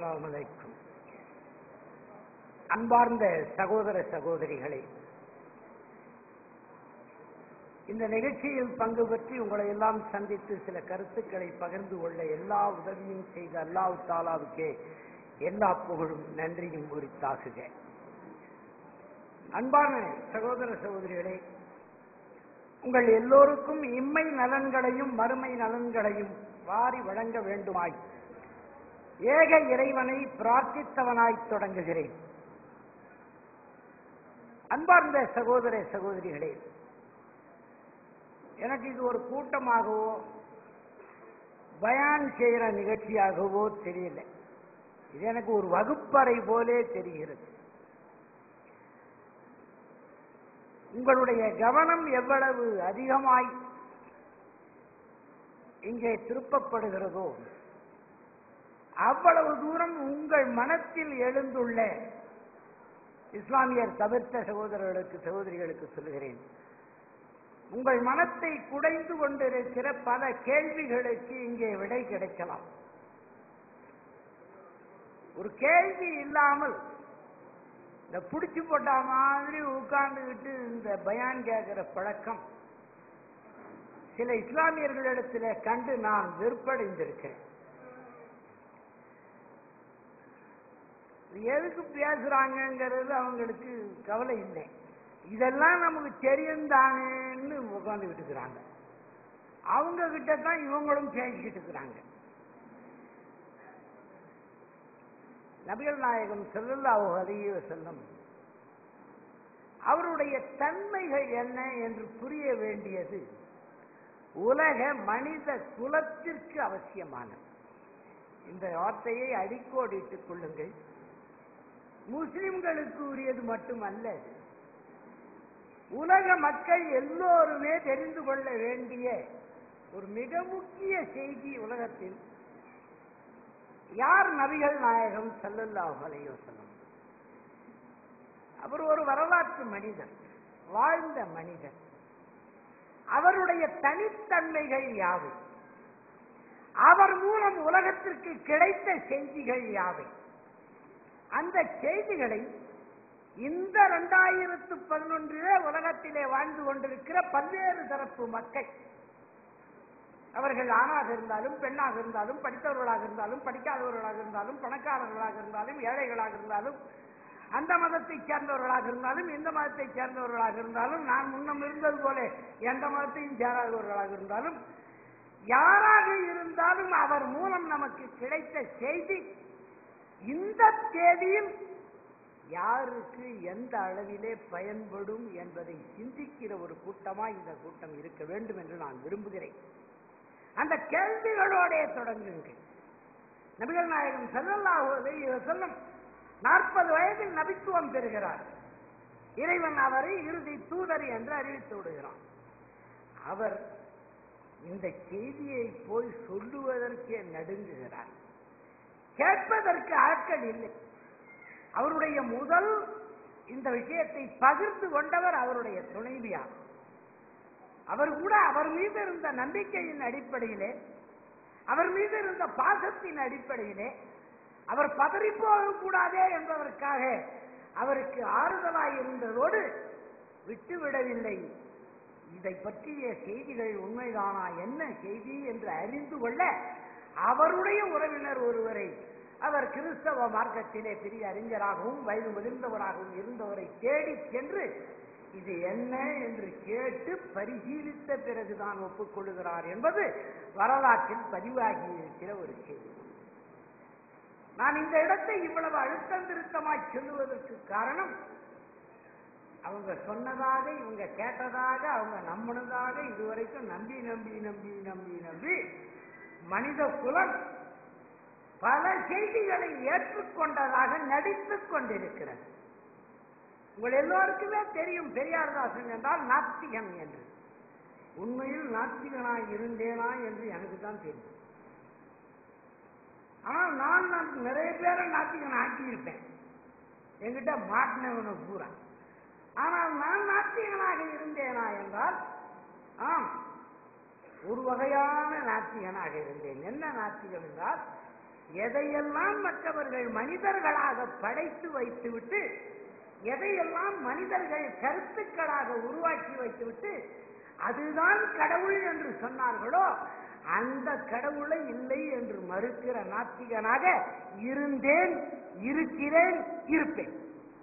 அஸ்ஸலாமு அலைக்கும் அன்பார்ந்த சகோதர சகோதரிகளே இந்த நிகழ்ச்சியில் பங்கு பற்றி உங்களை எல்லாம் சந்தித்து சில கருத்துக்களை பகிர்ந்து கொள்ள எல்லா உதவியும் செய்த அல்லாஹ் தாலாவுக்கே எல்லா புகழும் நன்றியும் உரித்தாகுக அன்பான சகோதர சகோதரிகளே உங்கள் எல்லோருக்கும் இம்மை நலன்களையும் மறுமை நலன்களையும் வாரி வழங்க வேண்டுமாய் ஏக இறைவனை பிரார்த்தித்தவனாய் தொடங்குகிறேன் அன்பார்ந்த சகோதர சகோதரிகளே எனக்கு இது ஒரு கூட்டமாகவோ பயான் செய்கிற நிகழ்ச்சியாகவோ தெரியல இது எனக்கு ஒரு வகுப்பறை போலே தெரிகிறது உங்களுடைய கவனம் எவ்வளவு அதிகமாய் இங்கே திருப்பப்படுகிறதோ அவ்வளவு தூரம் உங்கள் மனத்தில் எழுந்துள்ள இஸ்லாமியர் தவிர்த்த சகோதரர்களுக்கு சகோதரிகளுக்கு சொல்லுகிறேன் உங்கள் மனத்தை குடைந்து கொண்டிருக்கிற பல கேள்விகளுக்கு இங்கே விடை கிடைக்கலாம் ஒரு கேள்வி இல்லாமல் இந்த புடிச்சு போட்ட மாதிரி உட்கார்ந்துக்கிட்டு இந்த பயான் கேட்கிற பழக்கம் சில இஸ்லாமியர்களிடத்தில் கண்டு நான் வெறுப்படைந்திருக்கிறேன் எதுக்கு பேசுறாங்கங்கிறது அவங்களுக்கு கவலை இல்லை இதெல்லாம் நமக்கு தெரியும் தானேன்னு உட்காந்துக்கிட்டு இருக்கிறாங்க அவங்க கிட்ட தான் இவங்களும் பேசிக்கிட்டு இருக்கிறாங்க நபிகள் நாயகம் செல்லல்லாஹு அலைஹி வஸல்லம் அவருடைய தன்மைகள் என்ன என்று புரிய வேண்டியது உலக மனித குலத்திற்கு அவசியமானது இந்த வார்த்தையை அடிக்கோடிட்டுக் கொள்ளுங்கள் முஸ்லிம்களுக்கு உரியது மட்டுமல்ல உலக மக்கள் எல்லோருமே தெரிந்து கொள்ள வேண்டிய ஒரு மிக முக்கிய செய்தி உலகத்தில் யார் நபிகள் நாயகம் சல்லல்லாஹு அலைஹி வஸல்லம் அவர் ஒரு வரலாற்று மனிதர் வாழ்ந்த மனிதர் அவருடைய தனித்தன்மைகள் யாவை அவர் மூலம் உலகத்திற்கு கிடைத்த செய்திகள் யாவை அந்த செய்திகளை இந்த இரண்டாயிரத்து பதினொன்றிலே உலகத்திலே வாழ்ந்து கொண்டிருக்கிற பல்வேறு தரப்பு மக்கள் அவர்கள் ஆணாக இருந்தாலும் பெண்ணாக இருந்தாலும் படித்தவர்களாக இருந்தாலும் படிக்காதவர்களாக இருந்தாலும் பணக்காரர்களாக இருந்தாலும் ஏழைகளாக இருந்தாலும் அந்த மதத்தை சேர்ந்தவர்களாக இருந்தாலும் இந்த மதத்தை சேர்ந்தவர்களாக இருந்தாலும் நான் முன்னம் இருந்தது போல எந்த மதத்தையும் சேராதவர்களாக இருந்தாலும் யாராக இருந்தாலும் அவர் மூலம் நமக்கு கிடைத்த செய்தி இந்த தேதியில் யாருக்கு எந்த அளவிலே பயன்படும் என்பதை சிந்திக்கிற ஒரு கூட்டமாய் இந்த கூட்டம் இருக்க வேண்டும் என்று நான் விரும்புகிறேன் அந்த கேள்விகளோடே தொடங்குங்கள் நபிகள் நாயகம் செல்லல்லாஹு அலைஹி வஸல்லம் நாற்பது வயதில் நபித்துவம் பெறுகிறார் இறைவன் அவரை இறுதி தூதர் என்று அறிவித்து விடுகிறான் அவர் இந்த செய்தியை போய் சொல்லுவதற்கே நடுங்குகிறார் கேட்பதற்கு ஆட்கள் இல்லை அவருடைய முதல் இந்த விஷயத்தை பகிர்ந்து கொண்டவர் அவருடைய துணைவியார் அவர் கூட அவர் மீது இருந்த நம்பிக்கையின் அடிப்படையிலே அவர் மீது இருந்த பாசத்தின் அடிப்படையிலே அவர் பதறி போகக்கூடாதே என்பதற்காக அவருக்கு ஆறுதலாய் இருந்ததோடு விட்டுவிடவில்லை இதை பற்றிய செய்திகள் உண்மைதானா என்ன செய்தி என்று அறிந்து கொள்ள அவருடைய உறவினர் ஒருவரை அவர் கிறிஸ்தவ மார்க்கத்திலே பெரிய அறிஞராகவும் வயது முதிர்ந்தவராகவும் இருந்தவரை தேடி சென்று இது என்ன என்று கேட்டு பரிசீலித்த பிறகுதான் ஒப்புக்கொள்கிறார் என்பது வரலாற்றில் பதிவாகி இருக்கிற ஒரு செய்தி நான் இந்த இடத்தை இவ்வளவு அழுத்தம் திருத்தமாய் சொல்லுவதற்கு காரணம் அவங்க சொன்னதாக இவங்க கேட்டதாக அவங்க நம்பினதாக இதுவரைக்கும் நம்பி நம்பி நம்பி நம்பி நம்பி மனித குலம் பல செய்திகளை ஏற்றுக்கொண்டதாக நடித்துக் கொண்டிருக்கிறது உங்கள் எல்லோருக்குமே தெரியும் பெரியார்தாசன் என்றால் நாத்திகன் என்று உண்மையில் நாத்திகனாய் இருந்தேனா என்று எனக்கு தான் தெரியும் ஆனால் நான் நான் நிறைய பேரை நாத்திகன் ஆக்கியிருப்பேன் என்கிட்ட மாட்டினவனை பூரா ஆனால் நான் நாத்திகனாக இருந்தேனா என்றால் ஆம் ஒரு வகையான நாத்திகனாக இருந்தேன் என்ன நாத்திகம் என்றால் எதையெல்லாம் மற்றவர்கள் மனிதர்களாக படைத்து வைத்துவிட்டு எதையெல்லாம் மனிதர்கள் கருத்துக்களாக உருவாக்கி வைத்துவிட்டு அதுதான் கடவுள் என்று சொன்னார்களோ அந்த கடவுளை இல்லை என்று மறுக்கிற நாத்திகனாக இருந்தேன் இருக்கிறேன் இருப்பேன்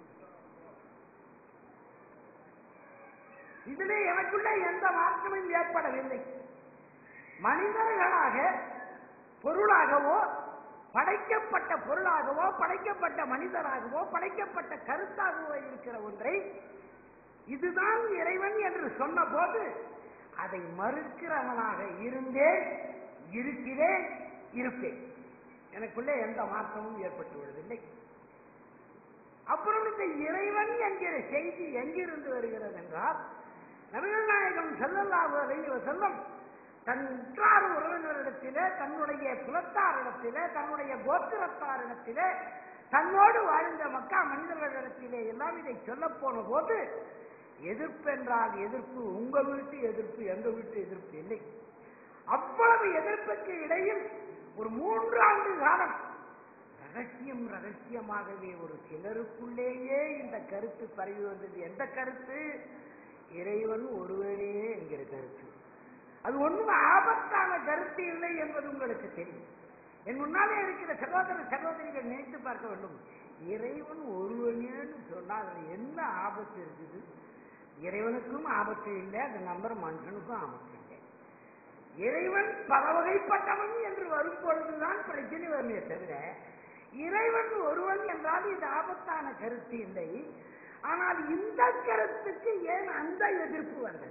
இதிலே எனக்குள்ள எந்த மாற்றமும் ஏற்படவில்லை மனிதர்களாக பொருளாகவோ படைக்கப்பட்ட பொருளாகவோ படைக்கப்பட்ட மனிதராகவோ படைக்கப்பட்ட கருத்தாகவோ இருக்கிற ஒன்றை இதுதான் இறைவன் என்று சொன்னபோது அதை மறுக்கிறவனாக இருந்தேன் இருக்கிறேன் இருப்பேன் எனக்குள்ளே எந்த மாற்றமும் ஏற்பட்டு விடுவதில்லை அப்புறம் இந்த இறைவன் என்கிற செய்தி எங்கிருந்து வருகிறது என்றால் நபிகள் நாயகம் செல்லல்லாஹு அலைஹி வஸல்லம் தன் உற்றார் உறவினரிடத்திலே தன்னுடைய குலத்தாரிடத்திலே தன்னுடைய கோத்திரத்தாரிடத்திலே தன்னோடு வாழ்ந்த மக்கா மனிதர்களிடத்திலே எல்லாம் இதை சொல்லப் போன போது எதிர்ப்பு என்றால் எதிர்ப்பு உங்க வீட்டு எதிர்ப்பு எங்க வீட்டு எதிர்ப்பு இல்லை அவ்வளவு எதிர்ப்புக்கு இடையில் ஒரு மூன்று ஆண்டு காலம் ரகசியம் ரகசியமாகவே ஒரு சிலருக்குள்ளேயே இந்த கருத்து பரவி வந்தது எந்த கருத்து இறைவன் ஒருவனே என்கிற கருத்து அது ஒன்றும் ஆபத்தான கருத்து இல்லை என்பது உங்களுக்கு தெரியும் என் முன்னாலே இருக்கிற சகோதர சகோதரிகள் நினைத்து பார்க்க வேண்டும் இறைவன் ஒருவனேன்னு சொன்னால் அதுல என்ன ஆபத்து இருக்குது இறைவனுக்கும் ஆபத்து இல்லை அந்த நம்பர் மனுஷனுக்கும் ஆபத்து இல்லை இறைவன் பல வகைப்பட்டவன் என்று வரும் பொழுதுதான் பிரச்சனை வருமே தவிர இறைவன் ஒருவன் என்றால் இது ஆபத்தான கருத்து இல்லை ஆனால் இந்த கருத்துக்கு ஏன் அந்த எதிர்ப்பு வந்தது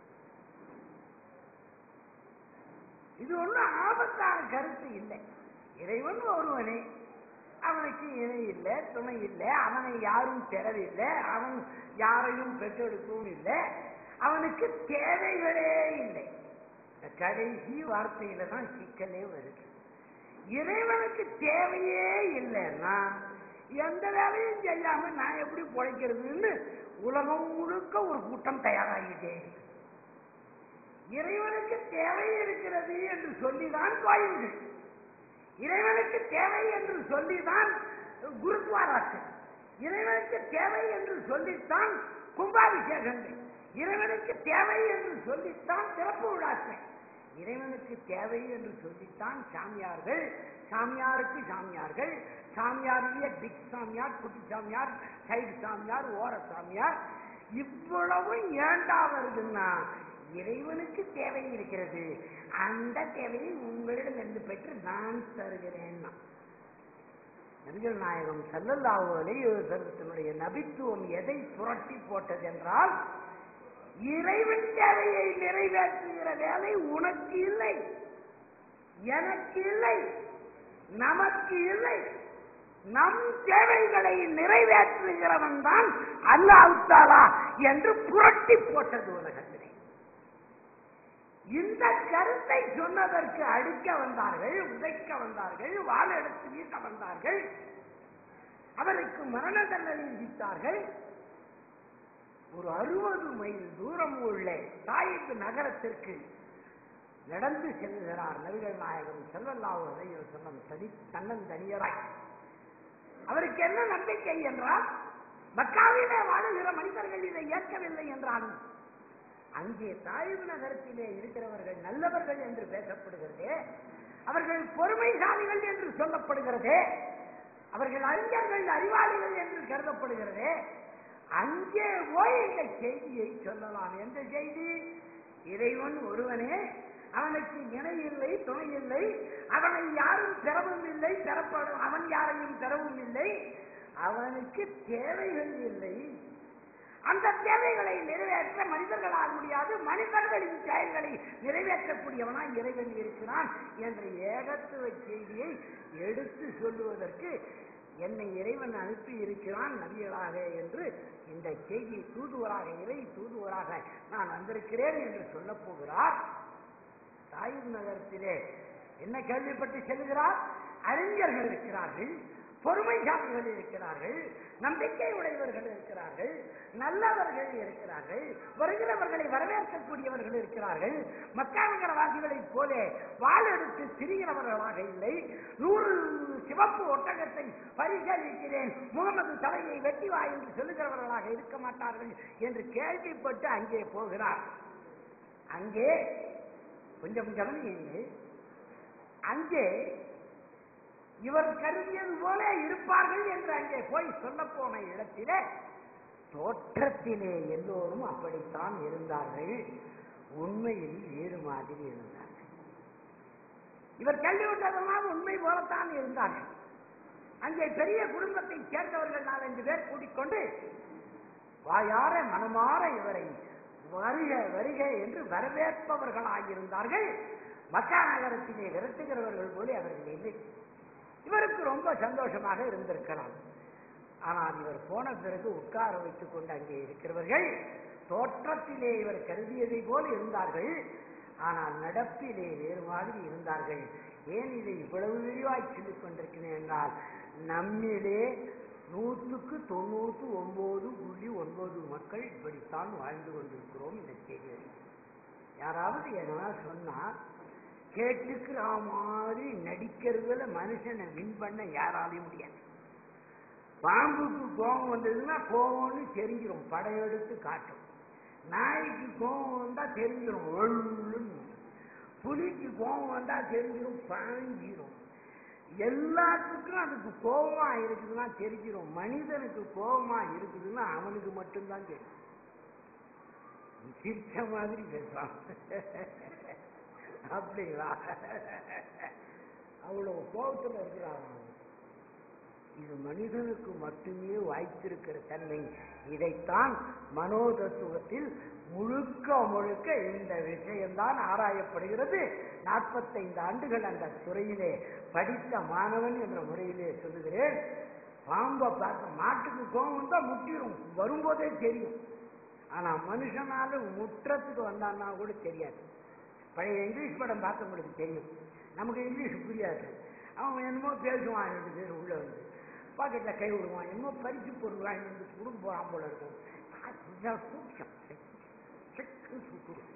இது ஒன்றும் ஆபத்தான கருத்து இல்லை இறைவன் ஒருவனே அவனுக்கு இணை இல்லை துணை இல்லை அவனை யாரும் பெறவில்லை அவன் யாரையும் பெற்றெடுக்கவும் இல்லை அவனுக்கு தேவைகளே இல்லை இந்த கடைசி வார்த்தையில தான் சிக்கலே வருது இறைவனுக்கு தேவையே இல்லைன்னா எந்த வேலையும் செய்யாம நான் எப்படி பிழைக்கிறதுன்னு உலகம் முழுக்க ஒரு கூட்டம் தயாராகிட்டே இருக்கு. இறைவனுக்கு தேவை இருக்கிறது என்று சொல்லிதான் கோயில்கள் இறைவனுக்கு தேவை என்று சொல்லிதான் குருத்வாராக்கள் இறைவனுக்கு தேவை என்று சொல்லித்தான் கும்பாபிஷேகங்கள் இறைவனுக்கு தேவை என்று சொல்லித்தான் திறப்பு விழாக்கள் இறைவனுக்கு தேவை என்று சொல்லித்தான் சாமியார்கள் சாமியாருக்கு சாமியார்கள் சாமியாரிய பிக் சாமியார் குட்டி சாமியார் சைடு சாமியார் ஓர சாமியார் இவ்வளவும் ஏண்டா வருதுன்னா இறைவனுக்கு தேவை இருக்கிறது அந்த தேவையை உங்களிடம் இருந்து பெற்று நான் தருகிறேன் நபிகள் நாயகம் சல்லல்லாஹு அலைஹி வஸல்லத்தினுடைய நபித்துவம் எதை புரட்டி போட்டது என்றால் இறைவன் தேவையை நிறைவேற்றுகிற வேலை உனக்கு இல்லை எனக்கு இல்லை நமக்கு இல்லை நம் தேவைகளை நிறைவேற்றுகிறவன் தான் அல்லாஹ் தாலா என்று புரட்டி போட்டது உலகத்திலே இந்த கருத்தை சொன்னதற்கு அடிக்க வந்தார்கள் உதைக்க வந்தார்கள் வாழ எடுத்து வீச வந்தார்கள் அவருக்கு மரண தண்டனை விதித்தார்கள் ஒரு அறுபது மைல் தூரம் உள்ள தாயிப்பு நகரத்திற்கு நடந்து செல்கிறார் நபிகள் நாயகம் செல்வல்லாஹு அலைஹி வஸல்லம் தனி தன்னன் தனியராய் அவருக்கு என்ன நம்பிக்கை என்றால் மக்காவிலே வாழுகிற மனிதர்கள் இதை ஏற்கவில்லை என்றாலும் அங்கே தாயிப் நகரத்திலே இருக்கிறவர்கள் நல்லவர்கள் என்று பேசப்படுகிறதே அவர்கள் பொறுமைசாலிகள் என்று சொல்லப்படுகிறதே அவர்கள் அறிஞர்கள் அறிவாளிகள் என்று கருதப்படுகிறதே அங்கே போய் இந்த செய்தியை சொல்லலாம் எந்த செய்தி இறைவன் ஒருவனே அவனுக்கு இணை இல்லை துணை இல்லை அவனை யாரும் பெறவும் இல்லை பெறப்படும் அவன் யாரையும் பெறவும் இல்லை அவனுக்கு தேவைகள் இல்லை அந்த தேவைகளை நிறைவேற்ற மனிதர்களாக முடியாது மனிதர்களின் தேவைகளை நிறைவேற்றக்கூடியவனா இறைவன் இருக்கிறான் என்ற ஏகத்துவ செய்தியை எடுத்து சொல்லுவதற்கு என்னை இறைவன் அனுப்பி இருக்கிறான் நபிகளாக என்று இந்த செய்தி தூதுவராக இறை தூதுவராக நான் வந்திருக்கிறேன் என்று சொல்லப் போகிறார் தாயூர் நகரத்திலே என்ன கேள்விப்பட்டு செல்கிறார் அறிஞர்கள் இருக்கிறார்கள் பொறுமைசாலிகள் இருக்கிறார்கள் நம்பிக்கை உடையவர்கள் இருக்கிறார்கள் நல்லவர்கள் இருக்கிறார்கள் வருகிறவர்களை வரவேற்கக்கூடியவர்கள் இருக்கிறார்கள் மக்காநகரவாசிகளைப் போல வாழெடுத்து திரிகிறவர்களாக இல்லை நூறு சிவப்பு ஒட்டகத்தை பரிசீலிக்கிறேன் முகமது தலையை வெட்டி வா என்று சொல்லுகிறவர்களாக இருக்க மாட்டார்கள் என்று கேள்விப்பட்டு அங்கே போகிறார் அங்கே கொஞ்சம் கவனியுங்கள் அங்கே இவர் கருதியது போல இருப்பார்கள் என்று அங்கே போய் சொல்ல போன இடத்திலே தோற்றத்திலே எல்லோரும் அப்படித்தான் இருந்தார்கள் உண்மையில் வேறு மாதிரி இருந்தார்கள் இவர் கேள்விப்பட்டதெல்லாம் உண்மை போலத்தான் இருந்தார்கள் அங்கே பெரிய குடும்பத்தை சேர்ந்தவர்கள் நாலஞ்சு பேர் கூட்டிக்கொண்டு வாயார மனமாற இவரை வருக வருக என்று வரவேற்பவர்களாயிருந்தார்கள் மக்கா நகரத்திலே விரட்டுகிறவர்கள் போல அவர்கள் இல்லை இவருக்கு ரொம்ப சந்தோஷமாக இருந்திருக்கலாம் ஆனால் இவர் போன பிறகு உட்கார வைத்துக் கொண்டு அங்கே இருக்கிறவர்கள் தோற்றத்திலே இவர் கருதியதை போல இருந்தார்கள் ஆனால் நடப்பிலே வேறு மாதிரி இருந்தார்கள் ஏன் இதை இவ்வளவு விரிவாய் சொல்லிக் கொண்டிருக்கிறேன் என்றால் நம்மிலே நூற்றுக்கு தொண்ணூற்று ஒன்பது புள்ளி ஒன்பது மக்கள் இப்படித்தான் வாழ்ந்து கொண்டிருக்கிறோம் இந்த செய்தியில் யாராவது எதனா சொன்னா கேட்டுக்கிற மாதிரி நடிக்கிறதுல மனுஷனை வின் பண்ண யாராலையும் முடியாது பாம்புக்கு கோபம் வந்ததுன்னா கோபம்னு தெரிஞ்சிடும் படையெடுத்து காட்டும் நாய்க்கு கோபம் வந்தா தெரிஞ்சிடும் ஒள்ளுன்னு புலிக்கு கோபம் வந்தா தெரிஞ்சிடும் பாஞ்சிரும் எல்லாத்துக்கும் அதுக்கு கோபமா இருக்குதுன்னா தெரிஞ்சிடும் மனிதனுக்கு கோபமா இருக்குதுன்னா அவனுக்கு மட்டும்தான் தெரியும் சிரிச்ச மாதிரி பேசுவான் அப்படிங்களா அவ்வளவு கோபத்துல இருக்கிறான் இது மனிதனுக்கு மட்டுமே வாய்த்திருக்கிற தன்மை இதைத்தான் மனோதத்துவத்தில் முழுக்க முழுக்க இந்த விஷயம்தான் ஆராயப்படுகிறது நாற்பத்தைந்து ஆண்டுகள் அந்த துறையிலே படித்த மாணவன் என்ற முறையிலே சொல்லுகிறேன் பாம்பை பார்க்க மாட்டுக்கு கோபம் தான் முட்டிடும் வரும்போதே தெரியும் ஆனா மனுஷனால முற்றத்துக்கு வந்தான்னா கூட தெரியாது பழைய இங்கிலீஷ் படம் பார்த்தவங்களுக்கு தெரியும் நமக்கு இங்கிலீஷ் புரியாது அவன் என்னமோ பேசுவான் ரெண்டு பேர் உள்ள வந்து பாக்கெட்டில் கை விடுவான் என்னமோ பரிசு பொருள் வாங்கி வந்து கொடுக்க போகிறான் போல இருக்கும் அதுதான் சூட்சம் செக்குன்னு சுட்டுடும்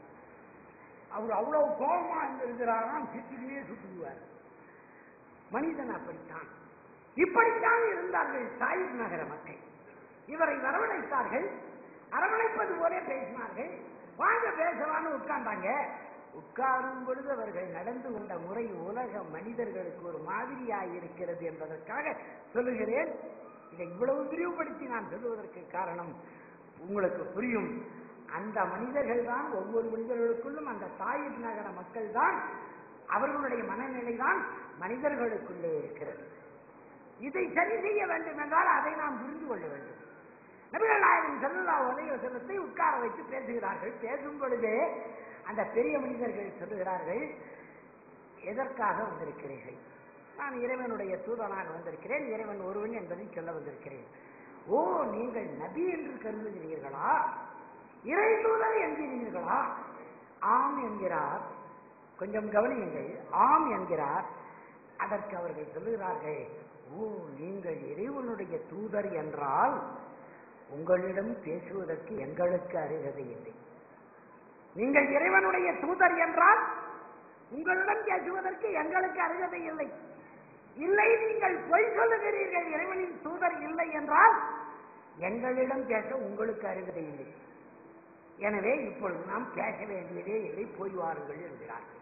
அவர் அவ்வளவு கோபமா இருந்திருக்கிறாராம் சிட்டிலேயே சுட்டுடுவார் மனிதன் அப்படித்தான் இப்படித்தான் இருந்தார்கள் சாயிப் நகர மக்கள் இவரை வரவழைத்தார்கள் அரவணைப்பது போல பேசினார்கள் வாங்க பேசலான்னு உட்கார்ந்தாங்க உட்காரும் பொழுது அவர்கள் நடந்து கொண்ட முறை உலக மனிதர்களுக்கு ஒரு மாதிரியாய் இருக்கிறது என்பதற்காக சொல்லுகிறேன் இதை இவ்வளவு விரிவுபடுத்தி நான் சொல்லுவதற்கு காரணம் உங்களுக்கு புரியும் அந்த மனிதர்கள் தான் ஒவ்வொரு மனிதர்களுக்குள்ளும் அந்த தாயிப் நகர மக்கள் தான் அவர்களுடைய மனநிலை தான் மனிதர்களுக்குள்ளே இருக்கிறது இதை சரி செய்ய வேண்டும் என்றால் அதை நாம் புரிந்து கொள்ள வேண்டும் நபிகள் நாயகம் செல்லல்லா உலக செல்லத்தை உட்கார வைத்து பேசுகிறார்கள் பேசும் பொழுதே அந்த பெரிய மனிதர்கள் சொல்லுகிறார்கள் எதற்காக வந்திருக்கிறீர்கள் நான் இறைவனுடைய தூதனாக வந்திருக்கிறேன் இறைவன் ஒருவன் என்பதை சொல்ல வந்திருக்கிறேன் ஓ நீங்கள் நபி என்று கருதுகிறீர்களா இறை தூதர் என்கிறீர்களா ஆம் என்கிறார் கொஞ்சம் கவனியுங்கள் ஆம் என்கிறார் அதற்கு அவர்கள் சொல்லுகிறார்கள் ஓ நீங்கள் இறைவனுடைய தூதர் என்றால் உங்களிடம் பேசுவதற்கு எங்களுக்கு அருகதை இல்லை நீங்கள் இறைவனுடைய தூதர் என்றால் உங்களிடம் பேசுவதற்கு எங்களுக்கு அருகதை இல்லை இல்லை நீங்கள் பொய் சொல்லுகிறீர்கள் இறைவனின் தூதர் இல்லை என்றால் எங்களிடம் பேச உங்களுக்கு அருகதை இல்லை எனவே இப்பொழுது நாம் பேச வேண்டியதே இல்லை போய் வாருங்கள் என்கிறார்கள்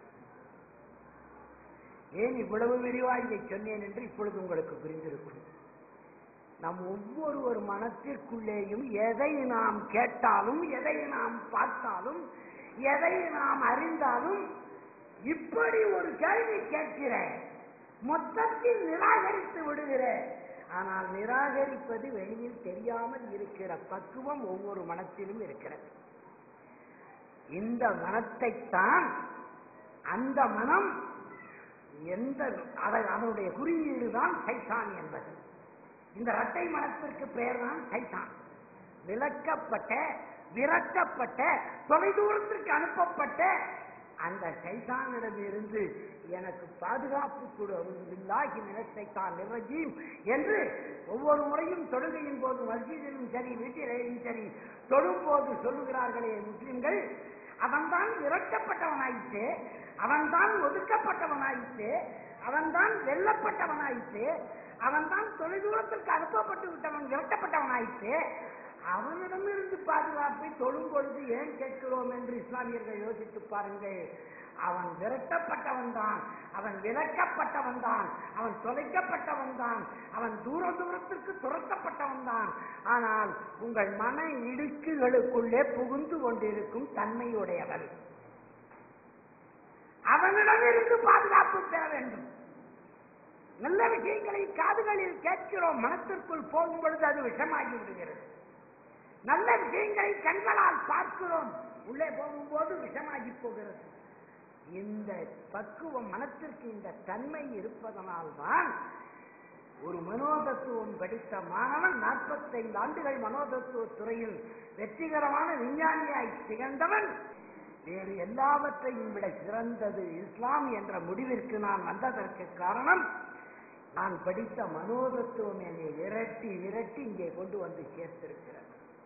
ஏன் இவ்வளவு விரிவாக இதை சொன்னேன் என்று இப்பொழுது உங்களுக்கு புரிந்திருக்கும் நம் ஒவ்வொருவர் மனத்திற்குள்ளேயும் எதை நாம் கேட்டாலும் எதை நாம் பார்த்தாலும் எதை நாம் அறிந்தாலும் இப்படி ஒரு கேள்வி கேட்கிற மொத்தத்தில் நிராகரித்து விடுகிற ஆனால் நிராகரிப்பது வெளியில் தெரியாமல் இருக்கிற பக்குவம் ஒவ்வொரு மனத்திலும் இருக்கிறது இந்த மனத்தைத்தான் அந்த மனம் எந்த அதை அதனுடைய குறியீடு தான் சைத்தான் என்பது இந்த இரட்டை மனத்திற்கு பெயர் தான் சைத்தான் விளக்கப்பட்ட விரட்டப்பட்ட தொலைதூரத்திற்கு அனுப்பப்பட்ட அந்த சைத்தானிடமிருந்து எனக்கு பாதுகாப்பு கொடு இல்லாகி நிலத்தைத்தான் நிர்வகியும் என்று ஒவ்வொரு முறையும் தொழுகையின் போது மஸ்ஜிதிலும் சரி வீட்டிலேயும் சரி தொழும் போது சொல்லுகிறார்களே முஸ்லிம்கள் அவன்தான் இறக்கப்பட்டவனாயிற்று அவன்தான் ஒதுக்கப்பட்டவனாயிற்று அவன்தான் வெல்லப்பட்டவனாயிற்று அவன்தான் தொலைதூரத்திற்கு அனுப்பப்பட்டு விட்டவன் விரட்டப்பட்டவனாயிற்று அவனிடமிருந்து பாதுகாப்பை தொழும் பொழுது ஏன் கேட்கிறோம் என்று இஸ்லாமியர்கள் யோசித்து பாருங்கள் அவன் விரட்டப்பட்டவன் தான் அவன் விலக்கப்பட்டவன் தான் அவன் தொலைக்கப்பட்டவன் தான் அவன் தூர தூரத்திற்கு துரத்தப்பட்டவன் தான் ஆனால் உங்கள் மன இடுக்குகளுக்குள்ளே புகுந்து கொண்டிருக்கும் தன்மையுடையவன் அவனிடமிருந்து பாதுகாப்பு பெற வேண்டும் நல்ல விஷயங்களை காதுகளில் கேட்கிறோம் மனத்திற்குள் போகும் பொழுது அது விஷமாகி விடுகிறது நல்ல விஷயங்களை கண்களால் பார்க்கிறோம் உள்ளே போகும்போது விஷமாகி போகிறது இந்த பக்குவம் மனத்திற்கு இந்த தன்மை இருப்பதனால்தான் ஒரு மனோதத்துவம் படித்த மாணவன் நாற்பத்தைந்து ஆண்டுகள் மனோதத்துவ துறையில் வெற்றிகரமான விஞ்ஞானியாய் திகழ்ந்தவன் வேறு எல்லாவற்றையும் விட சிறந்தது இஸ்லாம் என்ற முடிவிற்கு நான் வந்ததற்கு காரணம் நான் படித்த மனோதத்துவம் என்னை விரட்டி விரட்டி இங்கே கொண்டு வந்து சேர்த்திருக்கிறது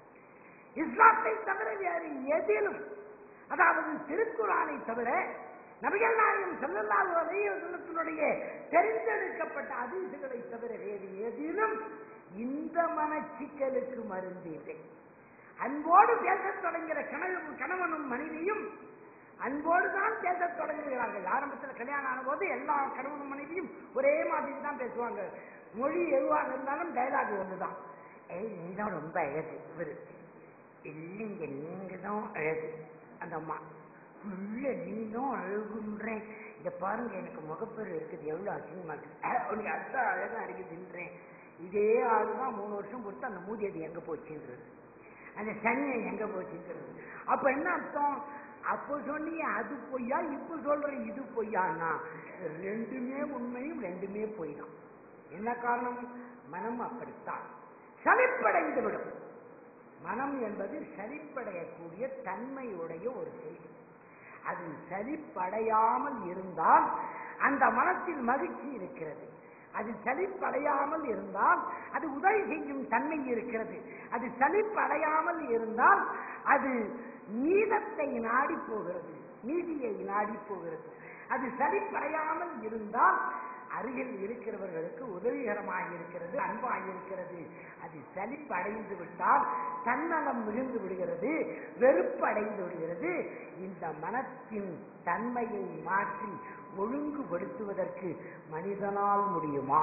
இஸ்லாத்தை தவிர வேறு எதிலும் அதாவது திருக்குறானை தவிர நபிகள் நாயகம் செல்லல்லாஹு அலைஹி வஸல்லத்தினுடைய தெரிந்தெடுக்கப்பட்ட அதிசுகளை தவிர வேறு எதிலும் இந்த மனச்சிக்கலுக்கு மருந்து இல்லை அன்போடு பேசத் தொடங்கிற கணவன் கணவனும் மனைவியும் அன்போடு தான் பேசத் தொடங்குகிறார்கள் ஆரம்பத்தில் கல்யாணம் ஆன போது எல்லா கணவனும் மனைவியும் ஒரே மாதிரி தான் பேசுவாங்க மொழி எதுவாக இருந்தாலும் டைலாக் ஒண்ணுதான் ஏய் நீ தான் ரொம்ப அழகு இவரு இல்லைங்க நீங்க தான் அழகு அந்த அம்மா இல்ல நீ தான் அழகுன்றேன் இத பாருங்க எனக்கு முகப்பேறு இருக்குது எவ்வளவு அசிங்கமா இருக்கு அஹ், உனக்கு அதான் அழகா இருக்குதுன்றேன் இதே ஆளுதான் மூணு வருஷம் பொறுத்து அந்த மூதி அது எங்க போச்சுன்றது அந்த சனியை எங்க போச்சுன்றது அப்ப என்ன அர்த்தம் அப்போ சொன்னீங்க அது பொய்யா இப்ப சொல்றேன் இது பொய்யான்னா ரெண்டுமே உண்மையும் ரெண்டுமே பொய் தான் என்ன காரணம் மனம் அப்படித்தான் சலிப்படைந்து விடும் மனம் என்பது சலிப்படையக்கூடிய தன்மையுடைய ஒரு செய்தி அது சலிப்படையாமல் இருந்தால் அந்த மனத்தில் மகிழ்ச்சி இருக்கிறது அது சலிப்படையாமல் இருந்தால் அது உதவி செய்யும் தன்மை இருக்கிறது அது சலிப்படையாமல் இருந்தால் அது நீதத்தை நாடி போகிறது நீதியை நாடி போகிறது அது சலிப்படையாமல் இருந்தால் அருகில் இருக்கிறவர்களுக்கு உதவிகரமாக இருக்கிறது அன்பாக இருக்கிறது அது சலிப்பு அடைந்து விட்டால் தன்னலம் மிகுந்து விடுகிறது வெறுப்பு அடைந்து விடுகிறது இந்த மனத்தின் தன்மையை மாற்றி ஒழுங்குபடுத்துவதற்கு மனிதனால் முடியுமா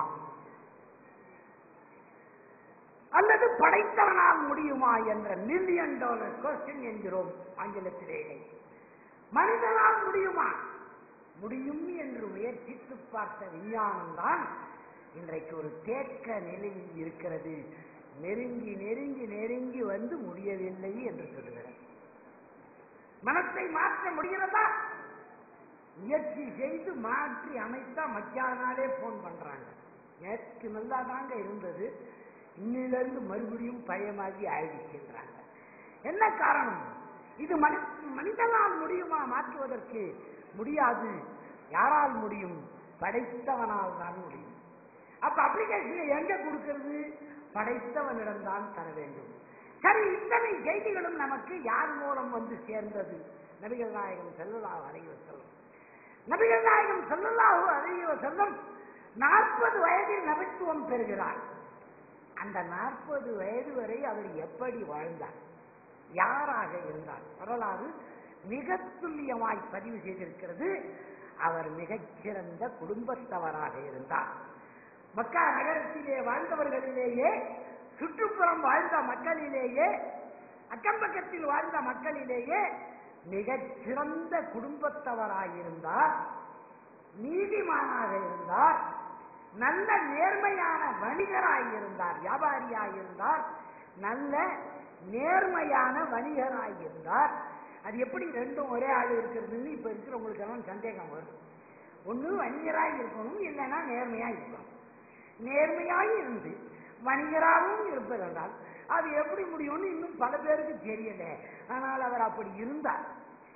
அல்லது படைத்தவனால் முடியுமா என்ற மில்லியன் டாலர் கொஸ்டின் என்கிறோம் ஆங்கிலத்திலேயே மனிதனால் முடியுமா முடியும் என்று முயற்சித்து பார்த்த விஞ்ஞானம் தான் இன்றைக்கு ஒரு தேக்க நிலையில் இருக்கிறது நெருங்கி நெருங்கி நெருங்கி வந்து முடியவில்லை என்று சொல்லுகிறது மனத்தை மாற்ற முடிகிறதா முயற்சி செய்து மாற்றி அமைத்தா மத்தியானாலே போன் பண்றாங்க நேற்று நல்லா தாங்க இருந்தது இன்னிலிருந்து மறுபடியும் பயமாகி ஆயிடுச்சுன்றாங்க என்ன காரணம் இது மனி மனிதனால் முடியுமா மாற்றுவதற்கு முடியாது யாரால் முடியும் படைத்தவனால் தான் முடியும் அப்ப அப்ளிகேஷனை எங்க கொடுக்கிறது படைத்தவனிடம் தான் தர வேண்டும் சரி இத்தனை செய்திகளும் நமக்கு யார் மூலம் வந்து சேர்ந்தது நபிகள் நாயகம் செல்லலாஹு அலைஹி வஸல்லம் நபிகள் நாயகம் செல்லலாஹு அலைஹி வஸல்லம் நாற்பது வயதில் நபித்துவம் பெறுகிறார் அந்த நாற்பது வயது வரை அவர் எப்படி வாழ்ந்தார் யாராக இருந்தார் வரலாறு மிக துல்லியமாய் பதிவு செய்திருக்கிறது அவர் மிகச்சிறந்த குடும்பத்தவராக இருந்தார் மக்கா நகரத்திலே வாழ்ந்தவர்களிலேயே சுற்றுப்புறம் வாழ்ந்த மக்களிலேயே அக்கம்பக்கத்தில் வாழ்ந்த மக்களிலேயே மிகச் சிறந்த குடும்பத்தவராயிருந்தார் நீதிமானாக இருந்தார் நல்ல நேர்மையான வணிகராய் இருந்தார் வியாபாரியாய் இருந்தார் நல்ல நேர்மையான வணிகராய் இருந்தார் அது எப்படி ரெண்டும் ஒரே ஆள் இருக்கிறதுன்னு இப்ப இருக்கிறவங்களுக்கு எல்லாம் சந்தேகம் வரும் ஒண்ணு வணிகராய் இருக்கணும் இல்லைன்னா நேர்மையா இருக்கணும் நேர்மையாய் இருந்து வணிகராகவும் இருப்பதென்றால் அது எப்படி முடியும்னு இன்னும் பல பேருக்கு தெரியல ஆனால் அவர் அப்படி இருந்தார்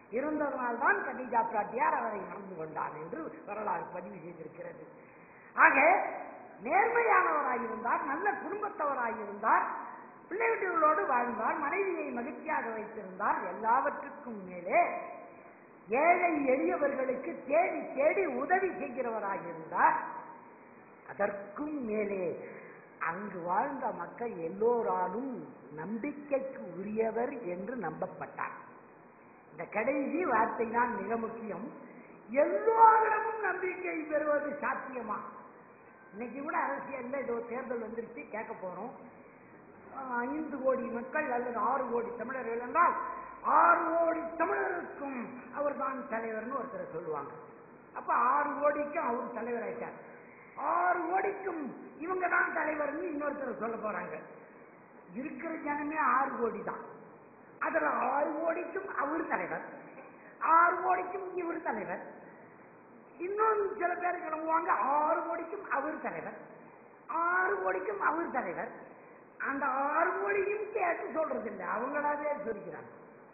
இருந்ததனால்தான் கடிஜா பிராட்டியார் அவரை மணந்து கொண்டார் என்று வரலாறு பதிவு செய்திருக்கிறது ஆக நேர்மையானவராயிருந்தார் நல்ல குடும்பத்தவராயிருந்தார் பிள்ளைகளோடு வாழ்ந்தார் மனைவியை மகிழ்ச்சியாக வைத்திருந்தார் எல்லாவற்றுக்கும் மேலே ஏழை எளியவர்களுக்கு தேடி தேடி உதவி செய்கிறவராயிருந்தார் அதற்கும் மேலே அங்கு வாழ்ந்த மக்கள் எல்லோராலும் நம்பிக்கைக்கு உரியவர் என்று நம்பப்பட்டார் இந்த கடைசி வார்த்தை தான் மிக முக்கியம் எல்லோரிடமும் நம்பிக்கை பெறுவது சாத்தியமா இன்னைக்கு கூட அரசியல்ல ஏதோ தேர்தல் வந்துருச்சு கேட்க போறோம் ஆஹ் ஐந்து கோடி மக்கள் அல்லது ஆறு கோடி தமிழர்கள் என்றால் ஆறு கோடி தமிழருக்கும் அவர் தான் தலைவர்னு ஒருத்தரை சொல்லுவாங்க அப்ப ஆறு கோடிக்கும் அவர் தலைவர் ஆயிட்டார் ஆறு கோடிக்கும் இவங்க தான் தலைவர்னு இன்னொருத்தர் சொல்ல போறாங்க இருக்கிற ஜனமே ஆறு கோடி தான் அதுல ஆறு கோடிக்கும் அவர் தலைவர் ஆறு கோடிக்கும் இவர் தலைவர் இன்னும் சில பேர் கிளம்புவாங்க ஆறு கோடிக்கும் அவர் தலைவர் ஆறு கோடிக்கும் அவர் தலைவர் அந்த ஆறு கோடியும் கேட்டு சொல்றது இல்லை அவங்களாவே சொல்லிக்கிறாங்க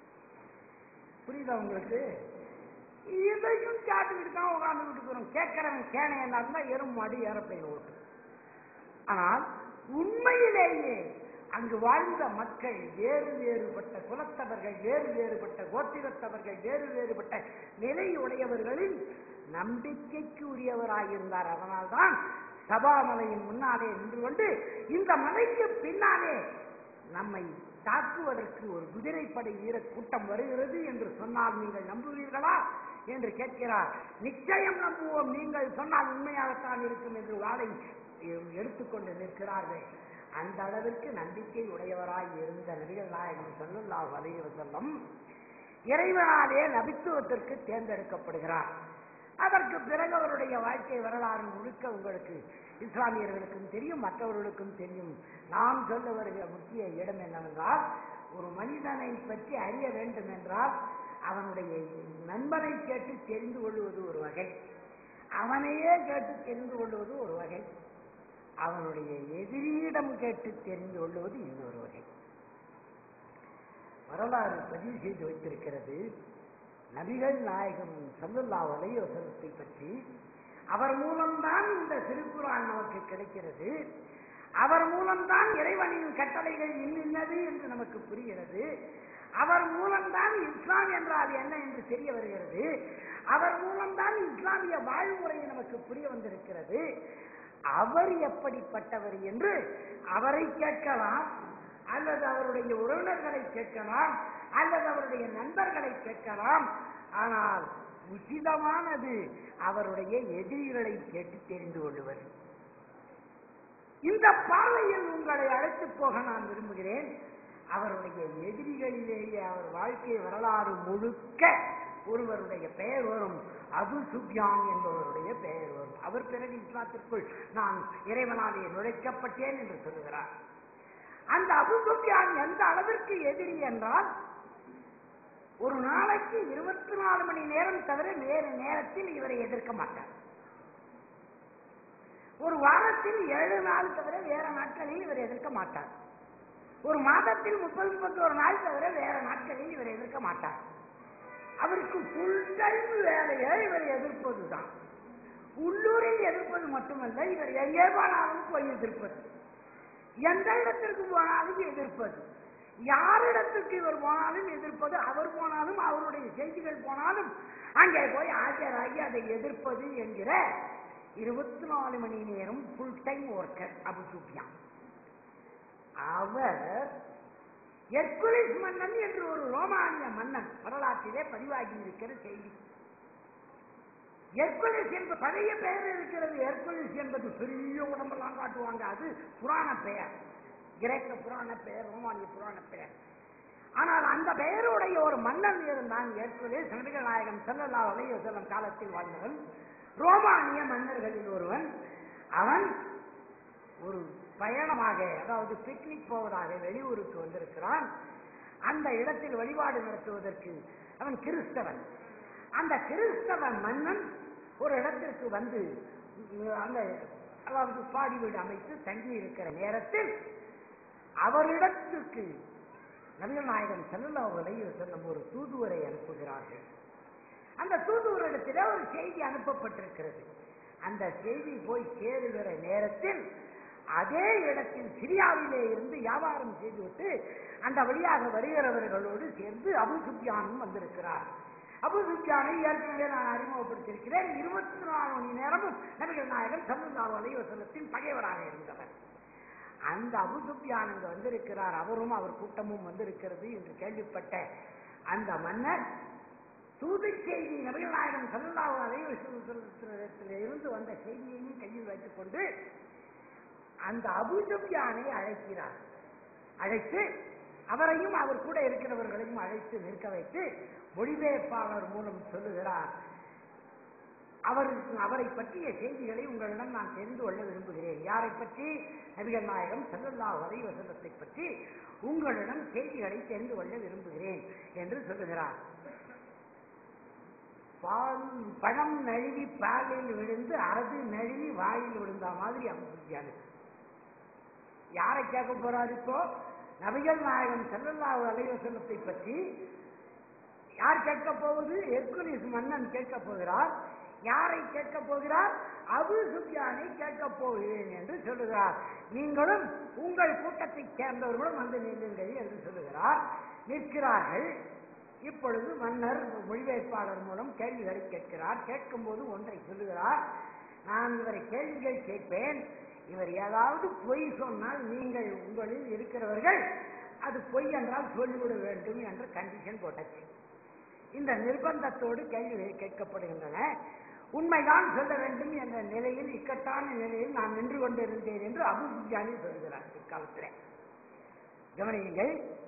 புரியுதா உங்களுக்கு இதையும் கேட்டுக்கிட்டு தான் உட்காந்துக்கிட்டு இருக்கிறோம் கேட்கிறவன் கேனையனா இருந்தா எறும் மாடி ஏறப்பையில் ஓட்டு ஆனால் உண்மையிலேயே அங்கு வாழ்ந்த மக்கள் வேறு வேறுபட்ட குலத்தவர்கள் வேறு வேறுபட்ட கோத்திரத்தவர்கள் வேறு வேறுபட்ட நிலை உடையவர்களின் நம்பிக்கைக்கு உரியவராயிருந்தார் அதனால்தான் சபாமலையின் முன்னாலே நின்று கொண்டு இந்த மலைக்கு பின்னாலே நம்மை தாக்குவதற்கு ஒரு குதிரைப்படை வீர கூட்டம் வருகிறது என்று சொன்னால் நீங்கள் நம்புவீர்களா என்று கேட்கிறார் நிச்சயம் நம்புவோம் நீங்கள் சொன்னால் உண்மையாகத்தான் இருக்கும் என்று வாளை எ- எடுத்துக்கொண்டு நிற்கிறார்கள் அந்த அளவிற்கு நம்பிக்கை உடையவராய் இருந்த நபிகள் நாயகம் ஸல்லல்லாஹு அலைஹி வஸல்லம் இறைவனாலே நபித்துவத்திற்கு தேர்ந்தெடுக்கப்படுகிறார் அதற்கு பிறகு அவருடைய வாழ்க்கை வரலாறு முழுக்க உங்களுக்கு இஸ்லாமியர்களுக்கும் தெரியும் மற்றவர்களுக்கும் தெரியும் நாம் சொல்ல வருகிற முக்கிய இடம் என்னவென்றால் ஒரு மனிதனை பற்றி அறிய வேண்டும் என்றால் அவனுடைய நண்பனை கேட்டு தெரிந்து கொள்வது ஒரு வகை அவனையே கேட்டு தெரிந்து கொள்வது ஒரு வகை அவனுடைய எதிரியிடம் கேட்டு தெரிந்து கொள்வது இன்னொரு வகை வரலாறு பதிவு செய்து வைத்திருக்கிறது நபிகள் நாயகம் சல்லுல்லாஹு அலைஹி வஸல்லத்தை பற்றி அவர் மூலம்தான் இந்த திருக்குறான் நமக்கு கிடைக்கிறது அவர் மூலம்தான் இறைவனின் கட்டளைகள் இன்னின்னது என்று நமக்கு புரிகிறது அவர் மூலம்தான் இஸ்லாம் என்றால் என்ன என்று தெரிய வருகிறது அவர் மூலம்தான் இஸ்லாமிய வாழ்முறை நமக்கு புரிய வந்திருக்கிறது அவர் எப்படிப்பட்டவர் என்று அவரை கேட்கலாம் அல்லது அவருடைய உறவினர்களை கேட்கலாம் அல்லது அவருடைய நண்பர்களை கேட்கலாம் ஆனால் உச்சிதமானது அவருடைய எதிரிகளை கேட்டு தெரிந்து கொள்வது இந்த பார்வையில் உங்களை அழைத்து போக நான் விரும்புகிறேன் அவருடைய எதிரிகளிலேயே அவர் வாழ்க்கை வரலாறு முழுக்க ஒருவருடைய பெயர் வரும் அபு சுப்யான் என்பவருடைய பெயர் வரும் அவர் பிறகு இஸ்லாத்திற்குள் நான் இறைவனாலே நுழைக்கப்பட்டேன் என்று சொல்லுகிறார் அந்த அபு சுப்யான் எந்த அளவிற்கு எதிரி என்றால் ஒரு நாளைக்கு இருபத்தி நாலு மணி நேரம் தவிர வேறு நேரத்தில் இவரை எதிர்க்க மாட்டார் ஒரு வாரத்தில் ஏழு நாள் தவிர வேற நாட்களில் இவர் எதிர்க்க மாட்டார் ஒரு மாதத்தில் முப்பது முப்பத்தோரு நாள் தவிர வேற நாட்களில் இவர் எதிர்க்க மாட்டார் அவருக்கு ஃபுல் டைம் வேலையை இவர் எதிர்ப்பதுதான் உள்ளூரில் எதிர்ப்பது மட்டுமல்ல இவர் எங்கே போனாலும் போய் எதிர்ப்பது எந்த இடத்திற்கு போனாலும் எதிர்ப்பது யாரிடத்துக்கு இவர் போனாலும் எதிர்ப்பது அவர் போனாலும் அவருடைய செய்திகள் போனாலும் அங்கே போய் ஆஜராகி அதை எதிர்ப்பது என்கிற இருபத்தி நாலு மணி நேரம் full time worker Abu Sufiyan அவர் எர்குலிஸ் மன்னன் என்று ஒரு ரோமானிய மன்னன் வரலாற்றிலே பதிவாகி இருக்கிற செய்தி எர்குலிஸ் என்பது பழைய பெயர் இருக்கிறது எர்குலிஸ் என்பது பெரிய உடம்பெல்லாம் காட்டுவாங்க அது புராண பெயர் கிரேக்க புராண பெயர் ரோமானிய புராண பெயர் ஆனால் அந்த பெயருடைய ஒரு மன்னன் இருந்தான் எர்குலிஸ் நபிகள் நாயகம் ஸல்லல்லாஹு அலைஹி வஸல்லம் காலத்தில் வாழ்ந்தவன் ரோமானிய மன்னர்களில் ஒருவன் அவன் ஒரு பயணமாக அதாவது பிக்னிக் போவதாக வெளியூருக்கு வந்திருக்கிறான் அந்த இடத்தில் வழிபாடு நடத்துவதற்கு அவன் கிறிஸ்தவன் அந்த கிறிஸ்தவ மன்னன் ஒரு இடத்திற்கு வந்து உம், அந்த அதாவது பாடி வீடு அமைத்து தங்கி இருக்கிற நேரத்தில் அவரிடத்துக்கு நபிகள் நாயகன் செல்லல்லா அவர்களை செல்லும் ஒரு தூதுவரை அனுப்புகிறார்கள் அந்த தூதுவரிடத்திலே ஒரு செய்தி அனுப்பப்பட்டிருக்கிறது அந்த செய்தி போய் சேருகிற நேரத்தில் அதே இடத்தில் சிரியாவிலே இருந்து வியாபாரம் செய்துவிட்டு அந்த வழியாக வருகிறவர்களோடு சேர்ந்து அபு சுப்யானும் வந்திருக்கிறார் அபு சுப்யானை ஏற்கனவே நான் அறிமுகப்படுத்தியிருக்கிறேன் இருபத்தி நாலு மணி நேரமும் நபிகள் நாயகன் சமுதாய வலைவசனத்தின் பகைவராக இருந்தவர் அந்த அபு சுப்யான் இங்கு வந்திருக்கிறார் அவரும் அவர் கூட்டமும் வந்திருக்கிறது என்று கேள்விப்பட்ட அந்த மன்னர் தூது செய்தி நபிகள் நாயகன் சல்லாஹ் அலைவசத்திலே இருந்து வந்த செய்தியையும் கையில் வைத்துக் கொண்டு அந்த அபுசுப்யானை அழைக்கிறார் அழைத்து அவரையும் அவர் கூட இருக்கிறவர்களையும் அழைத்து நிற்க வைத்து மொழிபெயர்ப்பாளர் மூலம் சொல்லுகிறார் அவருக்கு அவரை பற்றிய செய்திகளை உங்களிடம் நான் தெரிந்து கொள்ள விரும்புகிறேன் யாரை பற்றி நபிகள் நாயகம் செல்லல்லா வரை வசனத்தை பற்றி உங்களிடம் செய்திகளை தெரிந்து கொள்ள விரும்புகிறேன் என்று சொல்லுகிறார் பால் பழம் நழுவி பாலில் விழுந்து அது நழுவி வாயில் விழுந்த மாதிரி அமைச்சிருக்காரு யாரை கேட்க போறார் இப்போ நபிகள் நாயகம் செல்லல்லா அலைவசனத்தை பற்றி யார் கேட்க போவது எர்குலிஸ் மன்னன் கேட்க போகிறார் யாரை கேட்க போகிறார் அபு சுப்யானை கேட்க போகிறேன் என்று சொல்லுகிறார் நீங்களும் உங்கள் கூட்டத்தைச் சேர்ந்தவர்களும் வந்து நில்லுங்கள் என்று சொல்லுகிறார் நிற்கிறார்கள் இப்பொழுது மன்னர் மொழிபெயர்ப்பாளர் மூலம் கேள்விகளை கேட்கிறார் கேட்கும்போது ஒன்றை சொல்லுகிறார் நான் இவரை கேள்விகள் கேட்பேன் இவர் ஏதாவது பொய் சொன்னால் நீங்கள் உங்களில் இருக்கிறவர்கள் அது பொய் என்றால் சொல்லிவிட வேண்டும் என்ற கண்டிஷன் போட்டாச்சு இந்த நிர்பந்தத்தோடு கேள்விகள் கேட்கப்படுகின்றன உண்மைதான் சொல்ல வேண்டும் என்ற நிலையில் இக்கட்டான நிலையில் நான் நின்று கொண்டிருந்தேன் என்று அபு சுஜானி சொல்கிறார் பிற்காலத்தில் கவனியுங்கள்